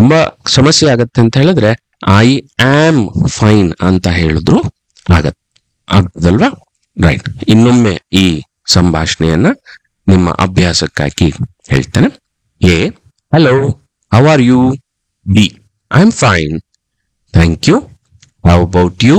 ತುಂಬಾ ಸಮಸ್ಯೆ ಆಗತ್ತೆ ಅಂತ ಹೇಳಿದ್ರೆ ಐ ಆಮ್ ಫೈನ್ ಅಂತ ಹೇಳಿದ್ರು ಆಗತ್ ಆಗ್ತದಲ್ವಾ ರೈಟ್ ಇನ್ನೊಮ್ಮೆ ಈ ಸಂಭಾಷಣೆಯನ್ನ ನಿಮ್ಮ ಅಭ್ಯಾಸಕ್ಕಾಗಿ ಹೇಳ್ತೇನೆ A hello how are you B I am fine thank you how about you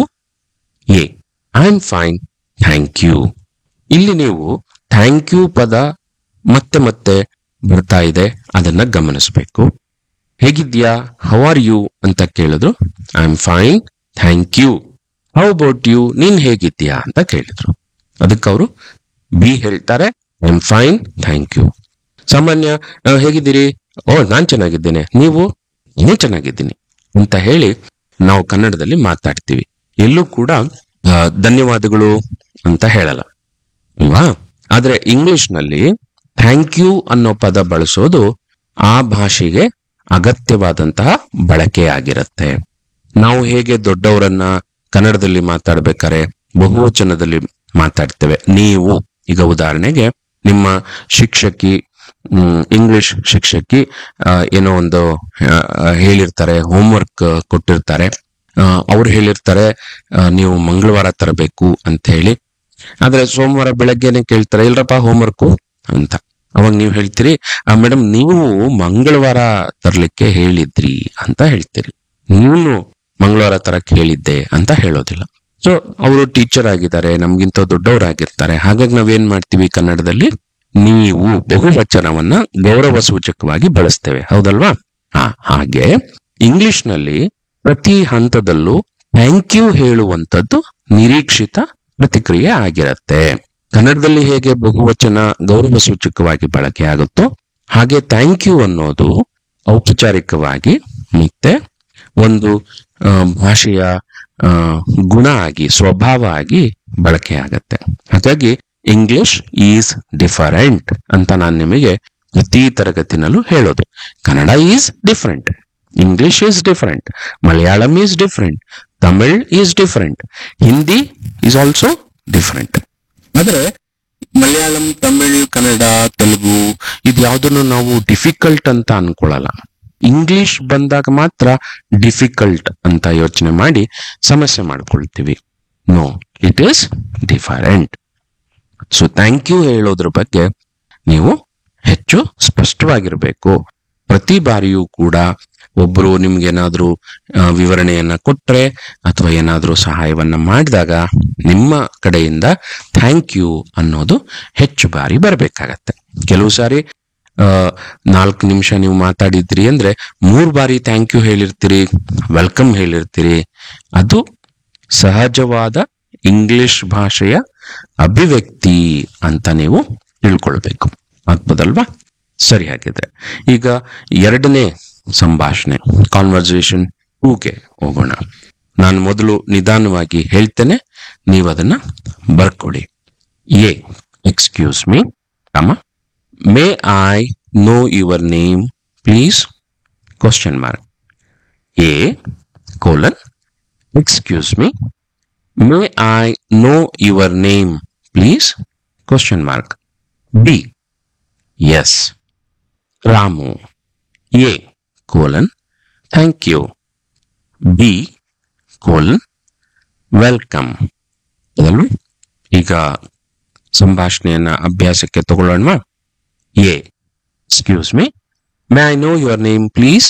A I am fine thank you ಇಲ್ಲಿ ನೀವು ಥ್ಯಾಂಕ್ ಯು ಪದ ಮತ್ತೆ ಮತ್ತೆ ಬರ್ತಾ ಇದೆ ಅದನ್ನ ಗಮನಿಸಬೇಕು ಹೇಗಿದ್ಯಾ ಹೌ ಆರ್ ಯು ಅಂತ ಕೇಳಿದ್ರು I am fine thank you how about you ನೀನ್ ಹೇಗಿದ್ಯಾ ಅಂತ ಕೇಳಿದ್ರು ಅದಕ್ಕೆ ಅವರು ಬಿ ಹೇಳ್ತಾರೆ I am fine thank you ಸಾಮಾನ್ಯ "ಆ, ಹೇಗಿದ್ದೀರಿ ಓ ನಾನ್ ಚೆನ್ನಾಗಿದ್ದೇನೆ ನೀವು ನಾನು ಚೆನ್ನಾಗಿದ್ದೀನಿ ಅಂತ ಹೇಳಿ ನಾವು ಕನ್ನಡದಲ್ಲಿ ಮಾತಾಡ್ತೀವಿ ಎಲ್ಲೂ ಕೂಡ ಆ, ಧನ್ಯವಾದಗಳು ಅಂತ ಹೇಳಲ್ಲ ಅಲ್ವಾ ಆದ್ರೆ ಇಂಗ್ಲಿಷ್ ನಲ್ಲಿ ಥ್ಯಾಂಕ್ ಯು ಅನ್ನೋ ಪದ ಬಳಸೋದು ಆ ಭಾಷೆಗೆ ಅಗತ್ಯವಾದಂತಹ ಬಳಕೆಯಾಗಿರುತ್ತೆ ನಾವು ಹೇಗೆ ದೊಡ್ಡವರನ್ನ ಕನ್ನಡದಲ್ಲಿ ಮಾತಾಡ್ಬೇಕಾರೆ ಬಹುವಚನದಲ್ಲಿ ಮಾತಾಡ್ತೇವೆ ನೀವು ಈಗ ಉದಾಹರಣೆಗೆ ನಿಮ್ಮ ಶಿಕ್ಷಕಿ ಹ್ಮ್, ಇಂಗ್ಲಿಷ್ ಶಿಕ್ಷಕಿ ಆ, ಏನೋ ಒಂದು ಆ, ಹೇಳಿರ್ತಾರೆ ಹೋಮ್ವರ್ಕ್ ಕೊಟ್ಟಿರ್ತಾರೆ ಅವ್ರು ಹೇಳಿರ್ತಾರೆ ಆ, ನೀವು ಮಂಗಳವಾರ ತರಬೇಕು ಅಂತ ಹೇಳಿ ಆದ್ರೆ ಸೋಮವಾರ ಬೆಳಗ್ಗೆನೆ ಕೇಳ್ತಾರೆ ಇಲ್ರಪ್ಪ ಹೋಮ್ವರ್ಕು ಅಂತ ಅವಾಗ ನೀವು ಹೇಳ್ತೀರಿ ಮೇಡಮ್ ನೀವು ಮಂಗಳವಾರ ತರ್ಲಿಕ್ಕೆ ಹೇಳಿದ್ರಿ ಅಂತ ಹೇಳ್ತೀರಿ ನೀನು ಮಂಗಳವಾರ ತರಕ್ ಹೇಳಿದ್ದೆ ಅಂತ ಹೇಳೋದಿಲ್ಲ ಸೊ ಅವರು ಟೀಚರ್ ಆಗಿದ್ದಾರೆ ನಮ್ಗಿಂತ ದೊಡ್ಡವರಾಗಿರ್ತಾರೆ ಹಾಗಾಗಿ ನಾವೇನ್ ಮಾಡ್ತೀವಿ ಕನ್ನಡದಲ್ಲಿ ನೀವು ಬಹುವಚನವನ್ನ ಗೌರವ ಸೂಚಕವಾಗಿ ಬಳಸ್ತೇವೆ ಹೌದಲ್ವಾ ಹಾ ಹಾಗೆ ಇಂಗ್ಲಿಷ್ ನಲ್ಲಿ ಪ್ರತಿ ಹಂತದಲ್ಲೂ ಥ್ಯಾಂಕ್ ಯು ಹೇಳುವಂತದ್ದು ನಿರೀಕ್ಷಿತ ಪ್ರತಿಕ್ರಿಯೆ ಆಗಿರತ್ತೆ ಕನ್ನಡದಲ್ಲಿ ಹೇಗೆ ಬಹುವಚನ ಗೌರವ ಸೂಚಕವಾಗಿ ಬಳಕೆ ಆಗುತ್ತೋ ಹಾಗೆ ಥ್ಯಾಂಕ್ ಯು ಅನ್ನೋದು ಔಪಚಾರಿಕವಾಗಿ ಮತ್ತೆ ಒಂದು ಆ, ಭಾಷೆಯ ಆ, ಗುಣ ಆಗಿ ಸ್ವಭಾವ ಆಗಿ ಬಳಕೆ ಆಗತ್ತೆ ಹಾಗಾಗಿ ಇಂಗ್ಲಿಷ್ ಈಸ್ ಡಿಫರೆಂಟ್ ಅಂತ ನಾನು ನಿಮಗೆ ಪ್ರತಿ ತರಗತಿನಲ್ಲೂ ಹೇಳೋದು Kannada is different English is different Malayalam is different Tamil is different Hindi is also different ಆದ್ರೆ ಮಲಯಾಳಂ ತಮಿಳ್ ಕನ್ನಡ ತೆಲುಗು ಇದು ಯಾವುದನ್ನು ನಾವು ಡಿಫಿಕಲ್ಟ್ ಅಂತ ಅನ್ಕೊಳ್ಳಲ್ಲ ಇಂಗ್ಲಿಷ್ ಬಂದಾಗ ಮಾತ್ರ ಡಿಫಿಕಲ್ಟ್ ಅಂತ ಯೋಚನೆ ಮಾಡಿ ಸಮಸ್ಯೆ ಮಾಡ್ಕೊಳ್ತೀವಿ no it is different so thank you ಹೇಳೋದ್ರ ಬಗ್ಗೆ ನೀವು ಹೆಚ್ಚು ಸ್ಪಷ್ಟವಾಗಿರ್ಬೇಕು ಪ್ರತಿ ಬಾರಿಯೂ ಕೂಡ ಒಬ್ರು ನಿಮ್ಗೇನಾದ್ರೂ ಆ, ವಿವರಣೆಯನ್ನ ಕೊಟ್ರೆ ಅಥವಾ ಏನಾದ್ರೂ ಸಹಾಯವನ್ನ ಮಾಡಿದಾಗ ನಿಮ್ಮ ಕಡೆಯಿಂದ ಥ್ಯಾಂಕ್ ಯು ಅನ್ನೋದು ಹೆಚ್ಚು ಬಾರಿ ಬರಬೇಕಾಗತ್ತೆ ಕೆಲವು ಸಾರಿ ಆ, ನಾಲ್ಕು ನಿಮಿಷ ನೀವು ಮಾತಾಡಿದ್ರಿ ಅಂದ್ರೆ ಮೂರ್ ಬಾರಿ ಥ್ಯಾಂಕ್ ಯು ಹೇಳಿರ್ತೀರಿ ವೆಲ್ಕಮ್ ಹೇಳಿರ್ತೀರಿ ಅದು ಸಹಜವಾದ ಇಂಗ್ಲಿಷ್ ಭಾಷೆಯ ಅಭಿವ್ಯಕ್ತಿ ಅಂತ ನೀವು ತಿಳ್ಕೊಳ್ಬೇಕು ಆಗ್ಬೋದಲ್ವಾ ಸರಿ ಹಾಗಿದ್ರೆ ಈಗ ಎರಡನೇ ಸಂಭಾಷಣೆ ಕಾನ್ವರ್ಸೇಷನ್ ಟೂಗೆ ಹೋಗೋಣ ನಾನು ಮೊದಲು ನಿಧಾನವಾಗಿ ಹೇಳ್ತೇನೆ ನೀವು ಅದನ್ನ ಬರ್ಕೊಡಿ ಎ ಎಕ್ಸ್ಕ್ಯೂಸ್ ಮೀ ಅಮ್ಮ may I know your name please question mark A colon excuse me may I know your name please question mark B yes Ramu A colon thank you B colon welcome ಅದಲ್ವಾ ಈಗ ಸಂಭಾಷಣೆಯನ್ನ ಅಭ್ಯಾಸಕ್ಕೆ ತಗೊಳ್ಳೋಣ A excuse me may I know your name please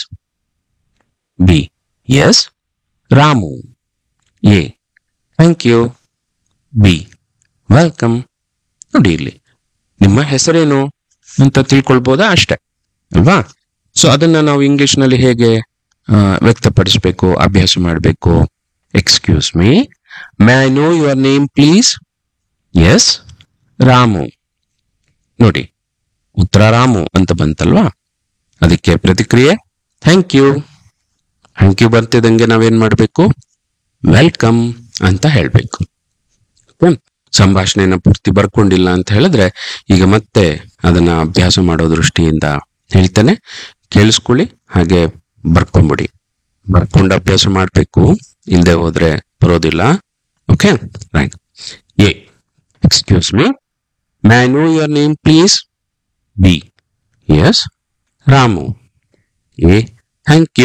B yes Ramu A thank you B welcome ನೋಡಿ ಇಲ್ಲಿ ನಿಮ್ಮ ಹೆಸರೇನು ಅಂತ ತಿಳ್ಕೊಳ್ಬೋದಾ ಅಷ್ಟೇ ಅಲ್ವಾ ಸೊ ಅದನ್ನ ನಾವು ಇಂಗ್ಲಿಷ್ ನಲ್ಲಿ ಹೇಗೆ ಆ, ವ್ಯಕ್ತಪಡಿಸಬೇಕು ಅಭ್ಯಾಸ ಮಾಡಬೇಕು excuse me may I know your name please yes Ramu ನೋಡಿ ಉತ್ತರ ರಾಮು ಅಂತ ಬಂತಲ್ವಾ ಅದಕ್ಕೆ ಪ್ರತಿಕ್ರಿಯೆ ಥ್ಯಾಂಕ್ ಯು ಥ್ಯಾಂಕ್ ಯು ಬರ್ತಿದಂಗೆ ನಾವೇನ್ ಮಾಡಬೇಕು ವೆಲ್ಕಮ್ ಅಂತ ಹೇಳ್ಬೇಕು Okay? ಸಂಭಾಷಣೆಯನ್ನ ಪೂರ್ತಿ ಬರ್ಕೊಂಡಿಲ್ಲ ಅಂತ ಹೇಳಿದ್ರೆ ಈಗ ಮತ್ತೆ ಅದನ್ನ ಅಭ್ಯಾಸ ಮಾಡೋ ದೃಷ್ಟಿಯಿಂದ ಹೇಳ್ತೇನೆ ಕೇಳಿಸ್ಕೊಳ್ಳಿ ಹಾಗೆ ಬರ್ಕೊಂಬಿಡಿ ಬರ್ಕೊಂಡು ಅಭ್ಯಾಸ ಮಾಡಬೇಕು ಇಲ್ಲದೆ ಹೋದ್ರೆ ಬರೋದಿಲ್ಲ okay right A excuse me my know your name please B yes Ramu A thank you